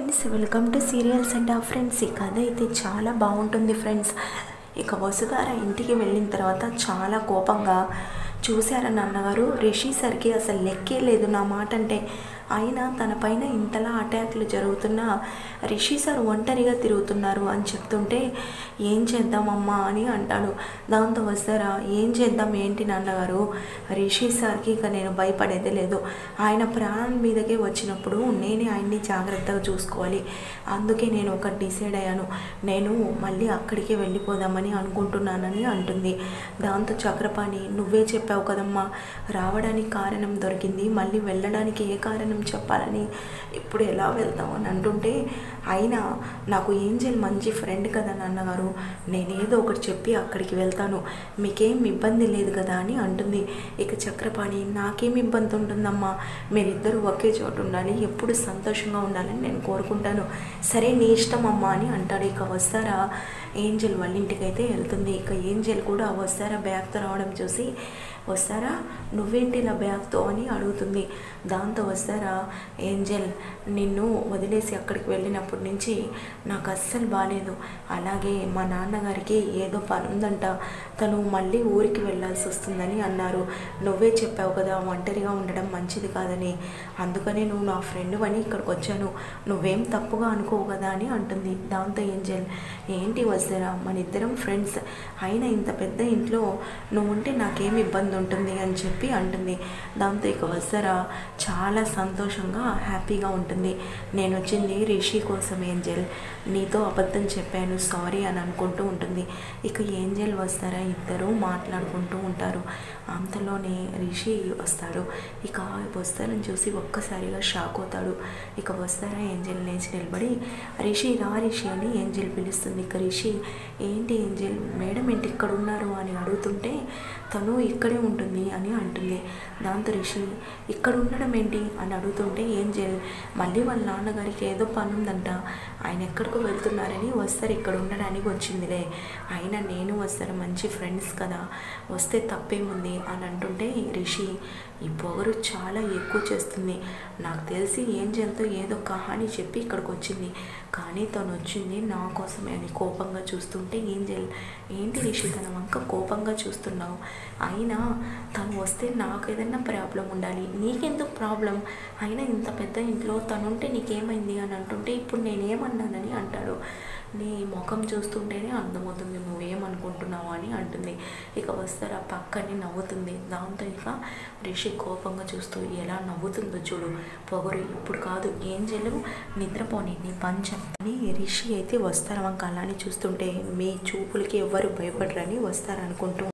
friends welcome to serials and ఆ friends ఈ కథ అయితే చాలా బాగుంటుంది ఫ్రెండ్స్ ఇక వసుధార ఇంటికి వెళ్ళిన తర్వాత చాలా కోపంగా చూశారా నాన్నగారు రిషి సర్కి అసలు లెక్కే లేదు నా మాట అంటే అయినా తన పైన ఇంతలా అటాక్లు జరుగుతున్నా రిషి సార్ ఒంటరిగా తిరుగుతున్నారు అని చెప్తుంటే ఏం చేద్దామమ్మా అని అంటాడు దాంతో వస్తారా ఏం చేద్దాం ఏంటి నాన్నగారు రిషి సార్కి ఇక నేను భయపడేదే లేదు ఆయన ప్రాణం మీదకే వచ్చినప్పుడు నేనే ఆయన్ని జాగ్రత్తగా చూసుకోవాలి అందుకే నేను ఒక డిసైడ్ అయ్యాను నేను మళ్ళీ అక్కడికే వెళ్ళిపోదామని అనుకుంటున్నానని అంటుంది దాంతో చక్రపాణి నువ్వే చెప్పావు కదమ్మా రావడానికి కారణం దొరికింది మళ్ళీ వెళ్ళడానికి ఏ కారణం చెప్పాలని ఇప్పుడు ఎలా వెళ్తాం అని అంటుంటే అయినా నాకు ఏంజల్ మంచి ఫ్రెండ్ కదా నాన్నగారు నేనేదో ఒకటి చెప్పి అక్కడికి వెళ్తాను మీకేం ఇబ్బంది లేదు కదా అని అంటుంది ఇక చక్రపాణి నాకేం ఇబ్బంది ఉంటుందమ్మా మీరిద్దరూ ఒకే చోటు ఉండాలి ఎప్పుడు సంతోషంగా ఉండాలని నేను కోరుకుంటాను సరే నీ ఇష్టం అమ్మా అని అంటాడు ఇక వస్తారా ఏంజల్ వాళ్ళ ఇంటికి అయితే వెళ్తుంది ఇక ఏంజల్ కూడా వస్తారా బ్యాగ్తో రావడం చూసి వస్తారా నువ్వేంటి ఇలా బ్యాగ్తో అని అడుగుతుంది దాంతో వస్తారా ఏంజల్ నిన్ను వదిలేసి అక్కడికి వెళ్ళినప్పటి నుంచి నాకు అస్సలు బాగాలేదు అలాగే మా నాన్నగారికి ఏదో పని ఉందంట తను మళ్ళీ ఊరికి వెళ్ళాల్సి వస్తుందని అన్నారు నువ్వే చెప్పావు కదా ఒంటరిగా ఉండడం మంచిది కాదని అందుకనే నువ్వు నా ఫ్రెండ్ అని ఇక్కడికి వచ్చాను నువ్వేం తప్పుగా అనుకోవు కదా అని అంటుంది దాంతో ఏంజల్ ఏంటి వస్తారా మన ఇద్దరం ఫ్రెండ్స్ అయినా ఇంత పెద్ద ఇంట్లో నువ్వు ఉంటే నాకేం ఇబ్బంది ఉంటుంది అని చెప్పి అంటుంది దాంతో ఇక వస్తారా చాలా సంతోషంగా హ్యాపీగా ఉంటుంది నేను వచ్చింది రిషి కోసం ఏంజల్ నీతో అబద్ధం చెప్పాను సారీ అని అనుకుంటూ ఉంటుంది ఇక ఏంజల్ వస్తారా ఇద్దరు మాట్లాడుకుంటూ ఉంటారు అంతలోనే రిషి వస్తాడు ఇక వస్తారని చూసి ఒక్కసారిగా షాక్ అవుతాడు ఇక వస్తారా ఏంజల్ లేచి నిలబడి రిషి రా రిషి అని ఏంజల్ పిలుస్తుంది ఇక రిషి ఏంటి ఏంజల్ మేడం ఏంటి ఇక్కడ ఉన్నారు అని అడుగుతుంటే తను ఇక్కడే ఉంటుంది అని అంటుంది దాంతో రిషి ఇక్కడ ఉండడం ఏంటి అని అడుగుతుంటే ఏంజల్ మళ్ళీ వాళ్ళ నాన్నగారికి ఏదో పని ఉందంట ఆయన ఎక్కడికో వెళ్తున్నారని వస్తారు ఇక్కడ ఉండడానికి వచ్చిందిలే అయినా నేను వస్తారు మంచి ఫ్రెండ్స్ కదా వస్తే తప్పేముంది అని అంటుంటే రిషి ఈ పొగరు చాలా ఎక్కువ చేస్తుంది నాకు తెలిసి ఏంజల్తో ఏదో కహాని చెప్పి ఇక్కడికి వచ్చింది కానీ తను వచ్చింది నా కోసమే అని కోపంగా చూస్తుంటే ఏంజల్ ఏంటి రిషి తన వంక కోపంగా చూస్తున్నావు అయినా తను వస్తే నాకు ఏదైనా ప్రాబ్లం ఉండాలి నీకెందుకు ప్రాబ్లం అయినా ఇంత పెద్ద ఇంట్లో తనుంటే నీకేమైంది అని అంటుంటే ఇప్పుడు నేనేమన్నానని అంటాడు నీ ముఖం చూస్తుంటేనే అర్థమవుతుంది నువ్వేమనుకుంటున్నావు అని అంటుంది ఇక వస్తారు ఆ పక్కని నవ్వుతుంది దాంతో ఇక రిషి కోపంగా చూస్తూ ఎలా నవ్వుతుందో చూడు పొగరు ఇప్పుడు కాదు ఏం చేయలేవు నిద్రపోని నీ పంచం అని రిషి అయితే వస్తారు వంక అలానే చూస్తుంటే మీ చూపులకి ఎవ్వరు భయపడరని వస్తారనుకుంటూ